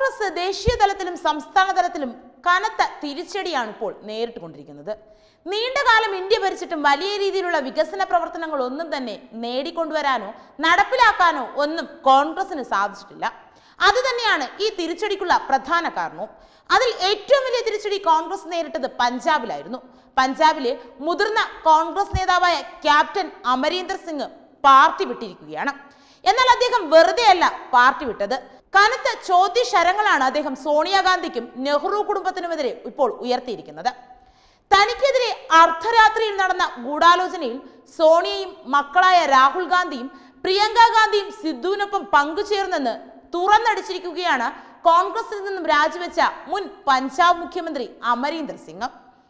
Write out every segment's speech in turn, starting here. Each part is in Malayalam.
കോൺഗ്രസ് ദേശീയ തലത്തിലും സംസ്ഥാന തലത്തിലും കനത്ത തിരിച്ചടിയാണ് ഇപ്പോൾ നേരിട്ടുകൊണ്ടിരിക്കുന്നത് നീണ്ടകാലം ഇന്ത്യ ഭരിച്ചിട്ടും വലിയ രീതിയിലുള്ള വികസന പ്രവർത്തനങ്ങൾ ഒന്നും തന്നെ നേടിക്കൊണ്ടുവരാനോ നടപ്പിലാക്കാനോ ഒന്നും കോൺഗ്രസിന് സാധിച്ചിട്ടില്ല അത് തന്നെയാണ് ഈ തിരിച്ചടിക്കുള്ള പ്രധാന കാരണവും അതിൽ ഏറ്റവും വലിയ തിരിച്ചടി കോൺഗ്രസ് നേരിട്ടത് പഞ്ചാബിലായിരുന്നു പഞ്ചാബിലെ മുതിർന്ന കോൺഗ്രസ് നേതാവായ ക്യാപ്റ്റൻ അമരീന്ദർ സിംഗ് പാർട്ടി വിട്ടിരിക്കുകയാണ് എന്നാൽ അദ്ദേഹം വെറുതെയല്ല പാർട്ടി വിട്ടത് കനത്ത ചോദ്യശരങ്ങളാണ് അദ്ദേഹം സോണിയാഗാന്ധിക്കും നെഹ്റു കുടുംബത്തിനുമെതിരെ ഇപ്പോൾ ഉയർത്തിയിരിക്കുന്നത് തനിക്കെതിരെ അർദ്ധരാത്രിയിൽ നടന്ന ഗൂഢാലോചനയിൽ സോണിയയും മക്കളായ രാഹുൽ ഗാന്ധിയും പ്രിയങ്ക ഗാന്ധിയും സിദ്ധുവിനൊപ്പം പങ്കുചേർന്നെന്ന് തുറന്നടിച്ചിരിക്കുകയാണ് കോൺഗ്രസിൽ നിന്നും രാജിവെച്ച മുൻ പഞ്ചാബ് മുഖ്യമന്ത്രി അമരീന്ദർ സിംഗ്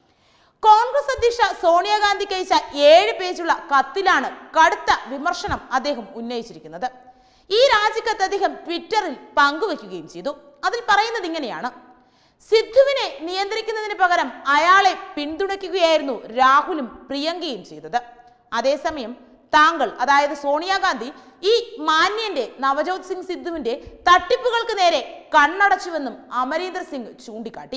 കോൺഗ്രസ് അധ്യക്ഷ സോണിയാഗാന്ധിക്ക് അയച്ച ഏഴ് പേജുള്ള കത്തിലാണ് കടുത്ത വിമർശനം അദ്ദേഹം ഉന്നയിച്ചിരിക്കുന്നത് ഈ രാജിക്കത്ത് അദ്ദേഹം ട്വിറ്ററിൽ പങ്കുവെക്കുകയും ചെയ്തു അതിൽ പറയുന്നത് ഇങ്ങനെയാണ് സിദ്ധുവിനെ നിയന്ത്രിക്കുന്നതിന് പകരം അയാളെ പിന്തുണയ്ക്കുകയായിരുന്നു രാഹുലും പ്രിയങ്കയും ചെയ്തത് അതേസമയം താങ്കൾ അതായത് സോണിയാഗാന്ധി ഈ മാന്യന്റെ നവജോത് സിംഗ് സിദ്ധുവിന്റെ തട്ടിപ്പുകൾക്ക് നേരെ കണ്ണടച്ചുവെന്നും അമരീന്ദർ സിംഗ് ചൂണ്ടിക്കാട്ടി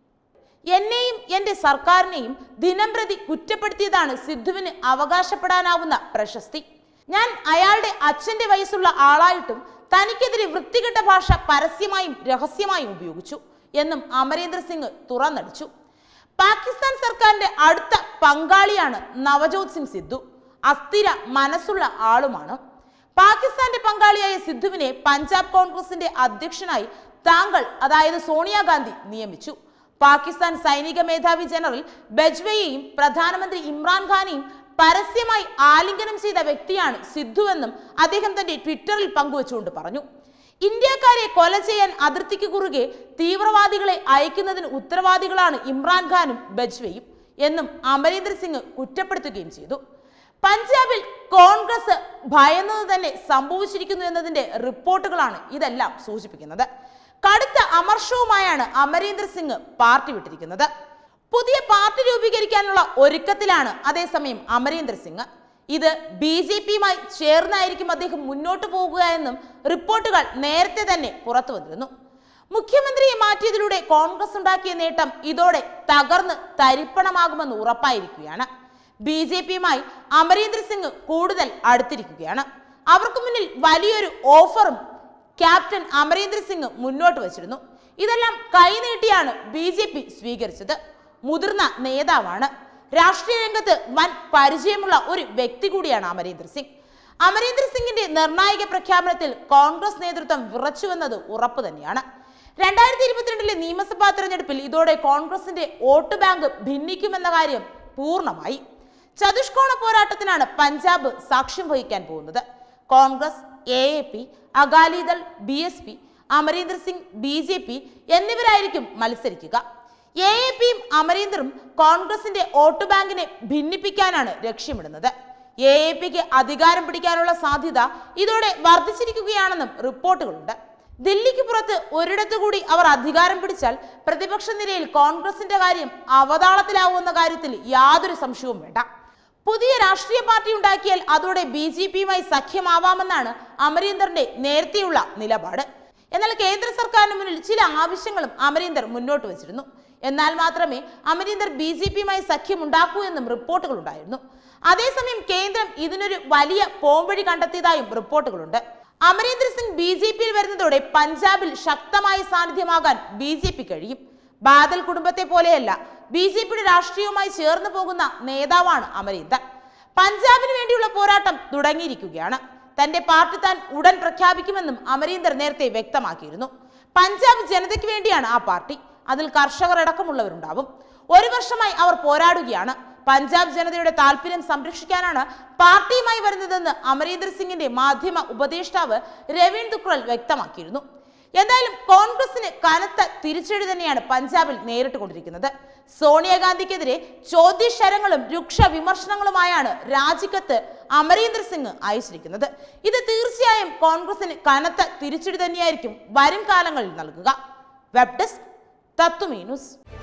എന്നെയും എന്റെ സർക്കാരിനെയും ദിനംപ്രതി കുറ്റപ്പെടുത്തിയതാണ് സിദ്ധുവിന് അവകാശപ്പെടാനാവുന്ന പ്രശസ്തി ഞാൻ അയാളുടെ അച്ഛന്റെ വയസ്സുള്ള ആളായിട്ടും തനിക്കെതിരെ വൃത്തികെട്ട ഭാഷ പരസ്യമായും രഹസ്യമായും ഉപയോഗിച്ചു എന്നും അമരീന്ദർ സിംഗ് തുറന്നടിച്ചു പാകിസ്ഥാൻ സർക്കാരിന്റെ അടുത്ത പങ്കാളിയാണ് നവജോത് സിംഗ് സിദ്ധു അസ്ഥിര മനസ്സുള്ള ആളുമാണ് പാകിസ്ഥാന്റെ പങ്കാളിയായ സിദ്ധുവിനെ പഞ്ചാബ് കോൺഗ്രസിന്റെ അധ്യക്ഷനായി താങ്കൾ അതായത് സോണിയാഗാന്ധി നിയമിച്ചു പാകിസ്ഥാൻ സൈനിക മേധാവി ജനറൽ ബജ്വയെയും പ്രധാനമന്ത്രി ഇമ്രാൻഖാനെയും പരസ്യമായി ആലിംഗനം ചെയ്ത വ്യക്തിയാണ് സിദ്ധു എന്നും അദ്ദേഹം തന്റെ ട്വിറ്ററിൽ പങ്കുവച്ചുകൊണ്ട് പറഞ്ഞു ഇന്ത്യക്കാരെ കൊല ചെയ്യാൻ അതിർത്തിക്ക് കുറുകെ തീവ്രവാദികളെ അയക്കുന്നതിന് ഉത്തരവാദികളാണ് ഇമ്രാൻഖാനും ബജ്വയും എന്നും അമരീന്ദർ സിംഗ് കുറ്റപ്പെടുത്തുകയും ചെയ്തു പഞ്ചാബിൽ കോൺഗ്രസ് ഭയന്നത് തന്നെ സംഭവിച്ചിരിക്കുന്നു എന്നതിന്റെ റിപ്പോർട്ടുകളാണ് ഇതെല്ലാം സൂചിപ്പിക്കുന്നത് കടുത്ത അമർഷവുമായാണ് അമരീന്ദർ സിംഗ് പാർട്ടി വിട്ടിരിക്കുന്നത് പുതിയ പാർട്ടി രൂപീകരിക്കാനുള്ള ഒരുക്കത്തിലാണ് അതേസമയം അമരീന്ദർ സിംഗ് ഇത് ബി ജെ പിയുമായി ചേർന്നായിരിക്കും അദ്ദേഹം മുന്നോട്ട് പോകുക എന്നും റിപ്പോർട്ടുകൾ നേരത്തെ തന്നെ പുറത്തു വന്നിരുന്നു മുഖ്യമന്ത്രിയെ മാറ്റിയതിലൂടെ കോൺഗ്രസ് ഉണ്ടാക്കിയ നേട്ടം ഇതോടെ തകർന്ന് തരിപ്പണമാകുമെന്ന് ഉറപ്പായിരിക്കുകയാണ് ബി ജെ പിയുമായി അമരീന്ദർ സിംഗ് കൂടുതൽ അടുത്തിരിക്കുകയാണ് അവർക്ക് മുന്നിൽ വലിയൊരു ഓഫറും ക്യാപ്റ്റൻ അമരീന്ദർ സിംഗ് മുന്നോട്ട് വച്ചിരുന്നു ഇതെല്ലാം കൈനീട്ടിയാണ് ബി ജെ പി സ്വീകരിച്ചത് മുതിർന്ന നേതാവാണ് രാഷ്ട്രീയ രംഗത്ത് വൻ പരിചയമുള്ള ഒരു വ്യക്തി കൂടിയാണ് അമരീന്ദർ സിംഗ് അമരീന്ദർ സിംഗിന്റെ നിർണായക പ്രഖ്യാപനത്തിൽ കോൺഗ്രസ് നേതൃത്വം വിറച്ചുവെന്നത് ഉറപ്പ് തന്നെയാണ് രണ്ടായിരത്തി ഇരുപത്തിരണ്ടിലെ നിയമസഭാ തെരഞ്ഞെടുപ്പിൽ ഇതോടെ കോൺഗ്രസിന്റെ വോട്ട് ബാങ്ക് ഭിന്നിക്കുമെന്ന കാര്യം പൂർണ്ണമായി ചതുഷ്കോണ പോരാട്ടത്തിനാണ് പഞ്ചാബ് സാക്ഷ്യം വഹിക്കാൻ പോകുന്നത് Congress A A P Akali Dal B S P Amarinder Singh B J P എന്നിവരായിരിക്കും മത്സരിക്കുക എ എ പിയും അമരീന്ദറും കോൺഗ്രസിന്റെ വോട്ട് ബാങ്കിനെ ഭിന്നിപ്പിക്കാനാണ് ലക്ഷ്യമിടുന്നത് എ എ പിക്ക് അധികാരം പിടിക്കാനുള്ള സാധ്യത ഇതോടെ വർദ്ധിച്ചിരിക്കുകയാണെന്നും റിപ്പോർട്ടുകളുണ്ട് ദില്ലിക്ക് പുറത്ത് ഒരിടത്തു കൂടി അവർ അധികാരം പിടിച്ചാൽ പ്രതിപക്ഷ നിരയിൽ കോൺഗ്രസിന്റെ കാര്യം അവതാളത്തിലാവുമെന്ന കാര്യത്തിൽ യാതൊരു സംശയവും വേണ്ട പുതിയ രാഷ്ട്രീയ പാർട്ടി ഉണ്ടാക്കിയാൽ അതോടെ ബി ജെ പിയുമായി സഖ്യമാവാമെന്നാണ് അമരീന്ദറിന്റെ നേരത്തെയുള്ള നിലപാട് എന്നാൽ കേന്ദ്ര സർക്കാരിന് മുന്നിൽ ചില ആവശ്യങ്ങളും അമരീന്ദർ മുന്നോട്ട് വച്ചിരുന്നു എന്നാൽ മാത്രമേ അമരീന്ദർ ബി ജെ പിയുമായി സഖ്യമുണ്ടാക്കൂ എന്നും റിപ്പോർട്ടുകൾ ഉണ്ടായിരുന്നു അതേസമയം കേന്ദ്രം ഇതിനൊരു വലിയ പോംവഴി കണ്ടെത്തിയതായും റിപ്പോർട്ടുകളുണ്ട് അമരീന്ദർ സിംഗ് ബി ജെ പിയിൽ വരുന്നതോടെ പഞ്ചാബിൽ ശക്തമായ സാന്നിധ്യമാകാൻ ബി ജെ പി കഴിയും ബാദൽ കുടുംബത്തെ പോലെയല്ല ബി ജെ പിയുടെ രാഷ്ട്രീയവുമായി ചേർന്ന് പോകുന്ന നേതാവാണ് അമരീന്ദർ പഞ്ചാബിന് വേണ്ടിയുള്ള പോരാട്ടം തുടങ്ങിയിരിക്കുകയാണ് തന്റെ പാർട്ടി താൻ ഉടൻ പ്രഖ്യാപിക്കുമെന്നും അമരീന്ദർ നേരത്തെ വ്യക്തമാക്കിയിരുന്നു പഞ്ചാബ് ജനതയ്ക്ക് വേണ്ടിയാണ് ആ പാർട്ടി അതിൽ കർഷകർ അടക്കമുള്ളവരുണ്ടാവും ഒരു വർഷമായി അവർ പോരാടുകയാണ് പഞ്ചാബ് ജനതയുടെ താല്പര്യം സംരക്ഷിക്കാനാണ് പാർട്ടിയുമായി വരുന്നതെന്ന് അമരീന്ദർ സിംഗിന്റെ മാധ്യമ ഉപദേഷ്ടാവ് രവീൺ ദുക്രൽ വ്യക്തമാക്കിയിരുന്നു എന്തായാലും കോൺഗ്രസിന് കനത്ത തിരിച്ചടി തന്നെയാണ് പഞ്ചാബിൽ നേരിട്ടുകൊണ്ടിരിക്കുന്നത് സോണിയാഗാന്ധിക്കെതിരെ ചോദ്യശരങ്ങളും രൂക്ഷ വിമർശനങ്ങളുമായാണ് രാജിക്കത്ത് അമരീന്ദർ സിംഗ് അയച്ചിരിക്കുന്നത് ഇത് തീർച്ചയായും കോൺഗ്രസിന് കനത്ത തിരിച്ചടി തന്നെയായിരിക്കും വരും കാലങ്ങളിൽ നൽകുക വെബ് ഡെസ്ക് തത്വമീ ന്യൂസ്